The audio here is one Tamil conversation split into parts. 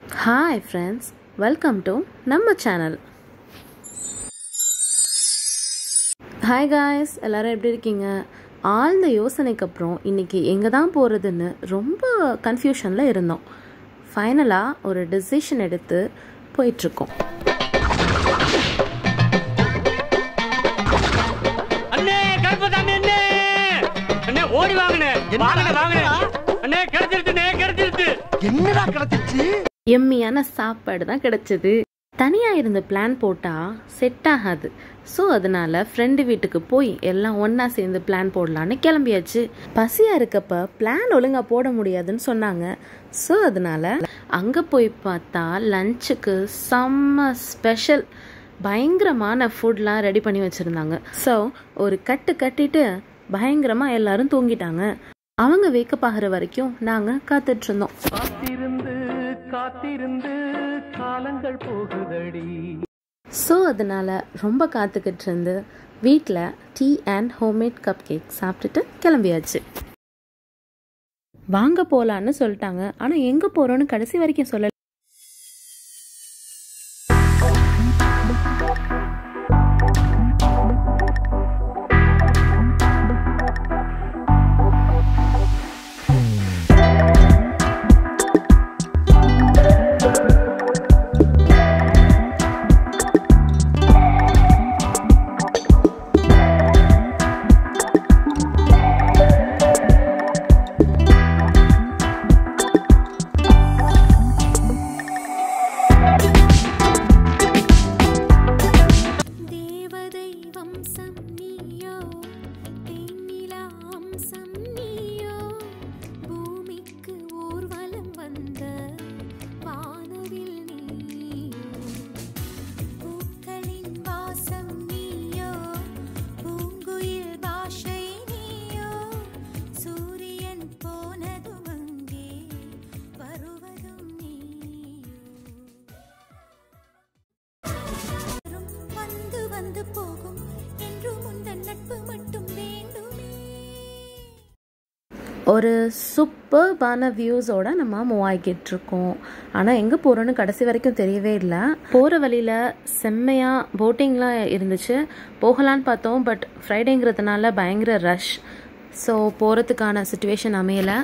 ஹாய் ஃப்ரெண்ட்ஸ் வெல்கம் டு நம்ம சேனல் ஹாய் காய்ஸ் எல்லாரும் எப்படி இருக்கீங்க ஆழ்ந்த யோசனைக்கு அப்புறம் இன்றைக்கி எங்கே தான் போகிறதுன்னு ரொம்ப கன்ஃபியூஷனில் இருந்தோம் ஃபைனலாக ஒரு டெசிஷன் எடுத்து போயிட்டுருக்கோம் அண்ணே கருப்பசாமி அண்ணே அண்ணே ஓடி வாங்கண்ணே வாங்கண்ணே வாங்கண்ணே அண்ணே கிடைச்சிருச்சுண்ணே கிடைச்சிருச்சு என்னடா கிடைச்சிருச்சு எம்மியான சாப்பாடு தான் கிடச்சிது தனியாக இருந்து பிளான் போட்டால் செட் ஆகாது ஸோ அதனால ஃப்ரெண்டு வீட்டுக்கு போய் எல்லாம் ஒன்றா சேர்ந்து பிளான் போடலான்னு கிளம்பியாச்சு பசியாக இருக்கப்ப பிளான் ஒழுங்காக போட முடியாதுன்னு சொன்னாங்க ஸோ அதனால அங்கே போய் பார்த்தா லஞ்சுக்கு செம்ம ஸ்பெஷல் பயங்கரமான ஃபுட்லாம் ரெடி பண்ணி வச்சுருந்தாங்க ஸோ ஒரு கட்டு கட்டிட்டு பயங்கரமாக எல்லாரும் தூங்கிட்டாங்க அவங்க வேக்கப் ஆகிற வரைக்கும் நாங்கள் காத்துட்டு இருந்தோம் காத்திருந்து காத்திருந்து காலங்கள் போகுதடி ஸோ அதனால் ரொம்ப காத்துக்கிட்டு இருந்து வீட்டில் tea and homemade cup cake சாப்பிட்டுட்டு கிளம்பியாச்சு வாங்க போகலான்னு சொல்லிட்டாங்க ஆனால் எங்கே போகிறோன்னு கடைசி வரைக்கும் சொல்லல தேவதை வம்சம் நீயோ தேனிலா அம்சம் நீயோ பூமிக்கு ஊர்வலம் வந்த வானவில் நீயோ பூக்களின் வாசம் நீயோ பூங்குயில் பாஷை நீயோ சூரியன் போனதும் அங்கே வருவதும் நீயோ வரும் வந்து வந்து போகும் என்றும் உந்தன் நட்பு மட்டும் வேண்டுமே ஒரு சூப்பர்பான வியூஸோட நம்ம மூவ் ஆகிக்கிட்டு இருக்கோம் ஆனால் எங்கே போகிறோன்னு கடைசி வரைக்கும் தெரியவே இல்லை போகிற வழியில் செம்மையாக போட்டிங்லாம் இருந்துச்சு போகலான்னு பார்த்தோம் பட் ஃப்ரைடேங்கிறதுனால பயங்கர ரஷ் ஸோ போகிறதுக்கான சுச்சுவேஷன் அமையலை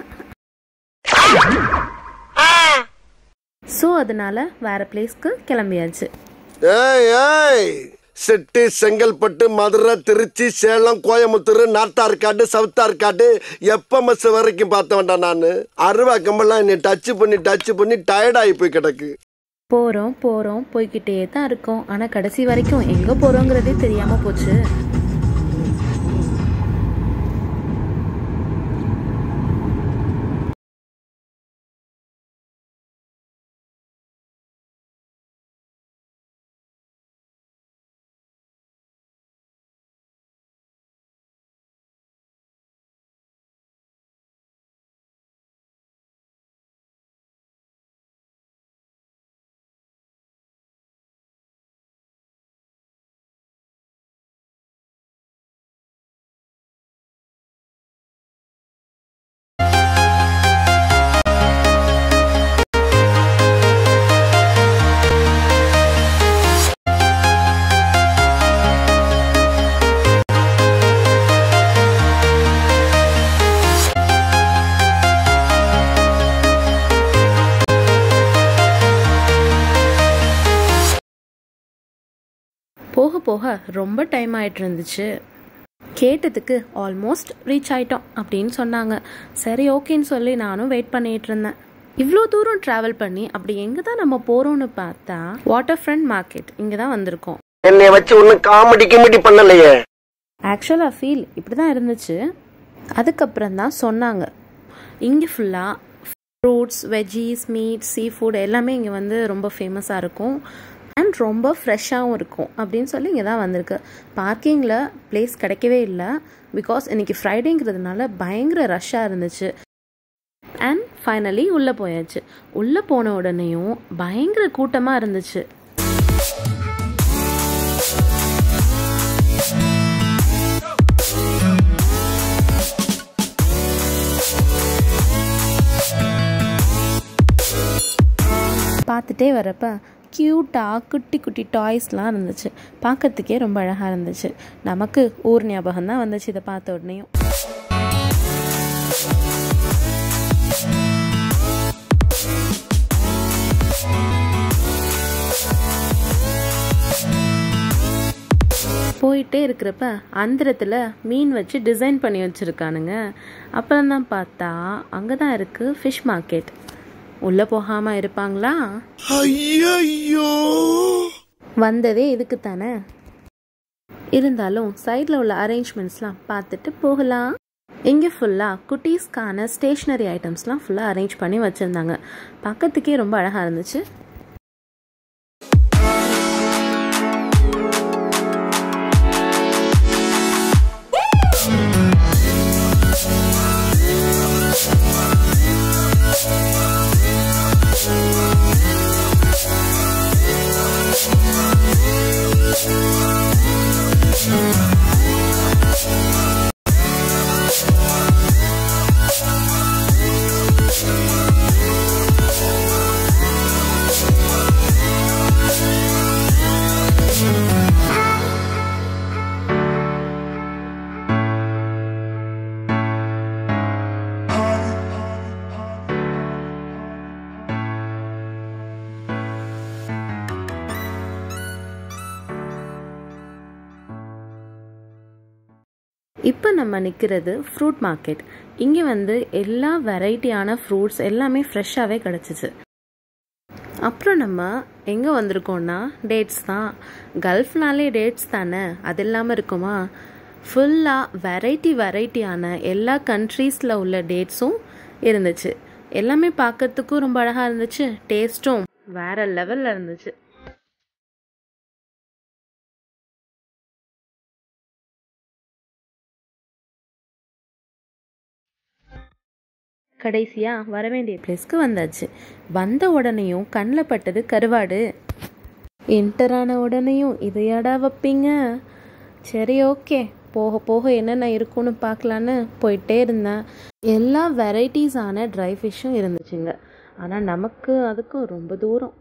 ஸோ அதனால வேறு பிளேஸ்க்கு கிளம்பியாச்சு ஏய் ஏய் சிட்டி செங்கல்பட்டு மதுரை திருச்சி சேலம் கோயம்புத்தூர் நார்த்தார்காடு சவுத்தார்காடு எப்பமஸ் வரைக்கும் பார்த்த வேண்டாம் நான் அருவா கம்பெல்லாம் என்னை டச் பண்ணி டச் பண்ணி டயர்டாகி போய் கிடக்கு போகிறோம் போகிறோம் போய்கிட்டே தான் இருக்கோம் ஆனால் கடைசி வரைக்கும் எங்கே போகிறோங்கிறதே தெரியாமல் போச்சு போக போக ரொம்ப டைம் ஆயிட்டு இருந்துச்சு கேட்டதுக்கு ஆல்மோஸ்ட் ரீச் ஆயிட்டோம் அப்படின்னு சொன்னாங்க சரி ஓகேன்னு சொல்லி நானும் வெயிட் பண்ணிட்டு இருந்தேன் இவ்வளோ தூரம் ட்ராவல் பண்ணி அப்படி எங்கே தான் நம்ம போகிறோம்னு பார்த்தா வாட்டர் ஃப்ரண்ட் மார்க்கெட் இங்கே தான் வந்திருக்கோம் என்னை வச்சு ஒன்றும் காமெடி கிமெடி பண்ணலையே ஆக்சுவலாக ஃபீல் இப்படி தான் இருந்துச்சு அதுக்கப்புறம் தான் சொன்னாங்க இங்கே ஃபுல்லாக fruits veggies meat sea food எல்லாமே இங்கே வந்து ரொம்ப ஃபேமஸாக இருக்கும் அண்ட் ரொம்ப ஃப்ரெஷ்ஷாகவும் இருக்கும் அப்படின்னு சொல்லி இங்கே தான் வந்திருக்கு பார்க்கிங்கில் பிளேஸ் கிடைக்கவே இல்லை பிகாஸ் இன்னைக்கு ஃப்ரைடேங்கிறதுனால பயங்கர ரஷ்ஷாக இருந்துச்சு அண்ட் ஃபைனலி உள்ளே போயாச்சு உள்ளே போன உடனேயும் பயங்கர கூட்டமாக இருந்துச்சு பார்த்துட்டே வரப்ப க்யூட்டாக குட்டி குட்டி டாய்ஸ்லாம் இருந்துச்சு பார்க்கறதுக்கே ரொம்ப அழகாக இருந்துச்சு நமக்கு ஊர் ஞாபகம் தான் வந்துச்சு இதை பார்த்த உடனேயும் போயிட்டே இருக்கிறப்ப அந்திரத்தில் மீன் வச்சு டிசைன் பண்ணி வச்சுருக்கானுங்க அப்புறம் தான் பார்த்தா அங்கே தான் இருக்குது ஃபிஷ் மார்க்கெட் உள்ளே போகாமல் இருப்பாங்களா ஐயோ வந்ததே இதுக்கு தானே இருந்தாலும் சைடில் உள்ள அரேஞ்ச்மெண்ட்ஸ்லாம் பார்த்துட்டு போகலாம் இங்கே ஃபுல்லாக குட்டீஸ்க்கான ஸ்டேஷ்னரி ஐட்டம்ஸ்லாம் ஃபுல்லாக அரேஞ்ச் பண்ணி வச்சுருந்தாங்க பார்க்கறதுக்கே ரொம்ப அழகாக இருந்துச்சு இப்போ நம்ம நிற்கிறது ஃப்ரூட் மார்க்கெட் இங்கே வந்து எல்லா வெரைட்டியான ஃப்ரூட்ஸ் எல்லாமே ஃப்ரெஷ்ஷாகவே கிடச்சிச்சு அப்புறம் நம்ம எங்கே வந்திருக்கோம்னா டேட்ஸ் தான் கல்ஃப்னாலே டேட்ஸ் தானே அது இல்லாமல் இருக்குமா ஃபுல்லாக வெரைட்டி வெரைட்டியான எல்லா கண்ட்ரீஸில் உள்ள டேட்ஸும் இருந்துச்சு எல்லாமே பார்க்கறதுக்கும் ரொம்ப அழகாக இருந்துச்சு டேஸ்ட்டும் வேற லெவலில் இருந்துச்சு கடைசியாக வர வேண்டிய பிளேஸ்க்கு வந்தாச்சு வந்த உடனேயும் கண்ணில் பட்டது கருவாடு என்டர் ஆன உடனேயும் இதையாடா வைப்பீங்க சரி ஓகே போக போக என்னென்ன இருக்கும்னு பார்க்கலான்னு போயிட்டே இருந்தேன் எல்லா வெரைட்டிஸான ட்ரை ஃபிஷ்ஷும் இருந்துச்சுங்க ஆனால் நமக்கு அதுக்கும் ரொம்ப தூரம்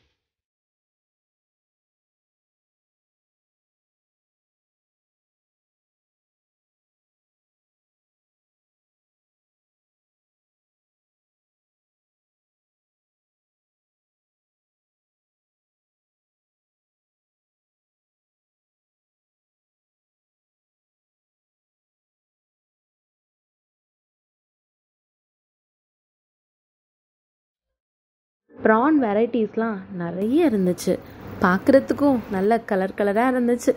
ப்ரான் வெரைட்டிஸ்லாம் நிறைய இருந்துச்சு பார்க்குறதுக்கும் நல்ல கலர் கலராக இருந்துச்சு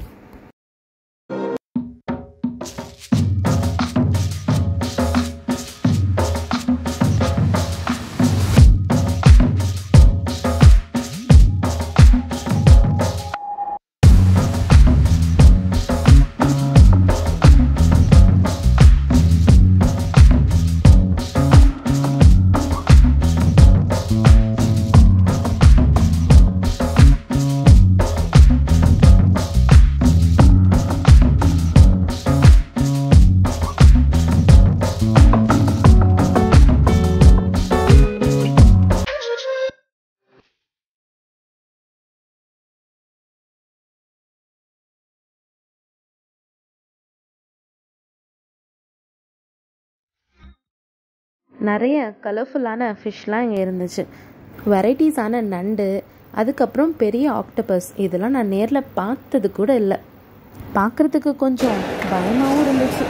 நிறைய கலர்ஃபுல்லான ஃபிஷ்லாம் இங்கே இருந்துச்சு வெரைட்டிஸான நண்டு அதுக்கப்புறம் பெரிய ஆக்டோபஸ் இதெல்லாம் நான் நேரில் பார்த்தது கூட இல்லை பார்க்குறதுக்கு கொஞ்சம் பயமாகவும் இருந்துச்சு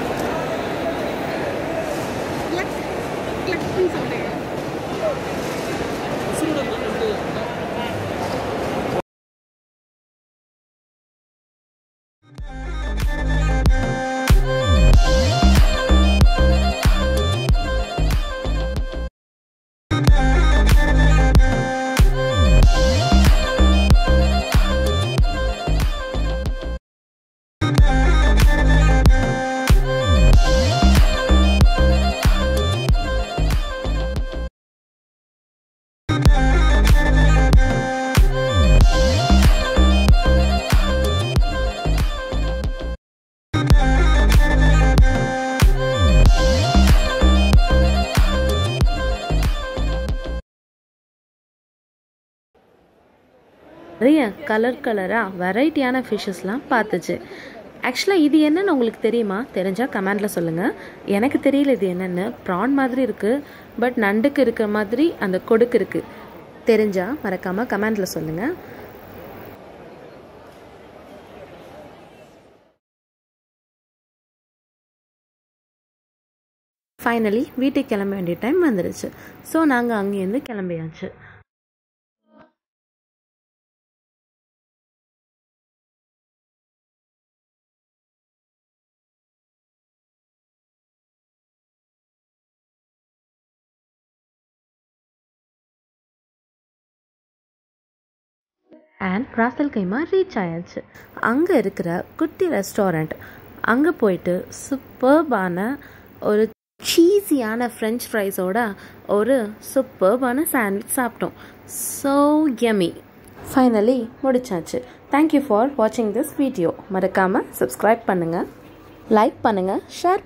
நிறைய கலர் கலராக வெரைட்டியான ஃபிஷ்ஷஸ்லாம் பார்த்துச்சு ஆக்சுவலாக இது என்னன்னு உங்களுக்கு தெரியுமா தெரிஞ்சால் கமெண்டில் சொல்லுங்கள் எனக்கு தெரியல இது என்னென்னு ப்ரான் மாதிரி இருக்குது பட் நண்டுக்கு இருக்கிற மாதிரி அந்த கொடுக்கு இருக்குது தெரிஞ்சால் மறக்காமல் கமெண்டில் சொல்லுங்கள் ஃபைனலி வீட்டுக்கு கிளம்ப வேண்டிய டைம் வந்துடுச்சு ஸோ நாங்கள் அங்கேருந்து கிளம்பியாச்சு அண்ட் ராசல் கைமா ரீச் ஆயாச்சு அங்கே இருக்கிற குட்டி ரெஸ்டாரண்ட் அங்கே போயிட்டு சூப்பர்பான ஒரு சீஸியான ஃப்ரெஞ்ச் ஃப்ரைஸோட ஒரு சூப்பர்பான சாண்ட்விச் சாப்பிட்டோம் ஸோ யமி ஃபைனலி முடிச்சாச்சு தேங்க்யூ ஃபார் வாட்சிங் திஸ் வீடியோ மறக்காமல் சப்ஸ்கிரைப் பண்ணுங்கள் லைக் பண்ணுங்கள் ஷேர்